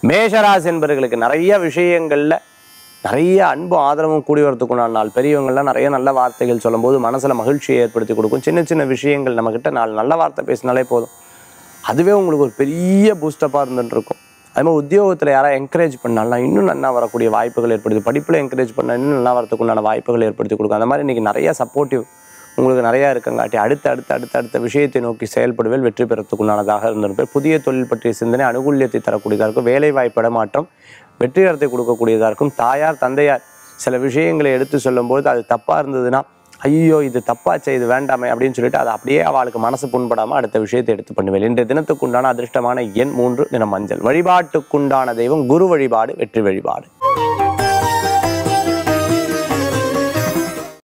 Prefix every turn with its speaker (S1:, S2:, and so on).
S1: மேஷராசி என்பவர்களுக்கு நிறைய விஷயங்களில் நிறைய அன்பும் ஆதரவும் கூடி வரத்துக்குண்டான நாள் பெரியவங்கள்லாம் நிறைய நல்ல வார்த்தைகள் சொல்லும்போது மனசில் மகிழ்ச்சியை ஏற்படுத்தி கொடுக்கும் சின்ன சின்ன விஷயங்கள் நம்மக்கிட்ட நாலு நல்ல வார்த்தை பேசினாலே போதும் அதுவே உங்களுக்கு ஒரு பெரிய பூஸ்டப்பாக இருந்துட்டு இருக்கும் அது மாதிரி உத்தியோகத்தில் யாராவது என்கரேஜ் பண்ணாலும் இன்னும் நல்லா வரக்கூடிய வாய்ப்புகள் ஏற்படுது படிப்பில் என்கரேஜ் பண்ணால் இன்னும் நல்லா வரதுக்குண்டான வாய்ப்புகள் ஏற்படுத்தி கொடுக்கும் அந்த மாதிரி இன்றைக்கி நிறைய சப்போர்ட்டிவ் உங்களுக்கு நிறையா இருக்கங்காட்டி அடுத்த அடுத்த அடுத்த அடுத்த விஷயத்தை நோக்கி செயல்படுவேல் வெற்றி பெறத்துக்குண்டானதாக இருந்திருப்பேன் புதிய தொழில் பற்றிய சிந்தனை அனுகூல்யத்தை தரக்கூடியதாக இருக்கும் வேலை வாய்ப்பு இடமாற்றம் வெற்றிகரத்தை கொடுக்கக்கூடியதாக இருக்கும் தாயார் தந்தையார் சில விஷயங்களை எடுத்து சொல்லும்போது அது தப்பாக இருந்ததுன்னா ஐயோ இது தப்பாச்சே இது வேண்டாமே அப்படின்னு சொல்லிட்டு அதை அப்படியே அவளுக்கு மனசு புண்படாமல் அடுத்த விஷயத்தை எடுத்து பண்ணுவேன் இன்றைய தினத்துக்குண்டான அதிர்ஷ்டமான எண் மூன்று நிறம் மஞ்சள் வழிபாட்டுக்குண்டான தெய்வம் குரு வழிபாடு வெற்றி வழிபாடு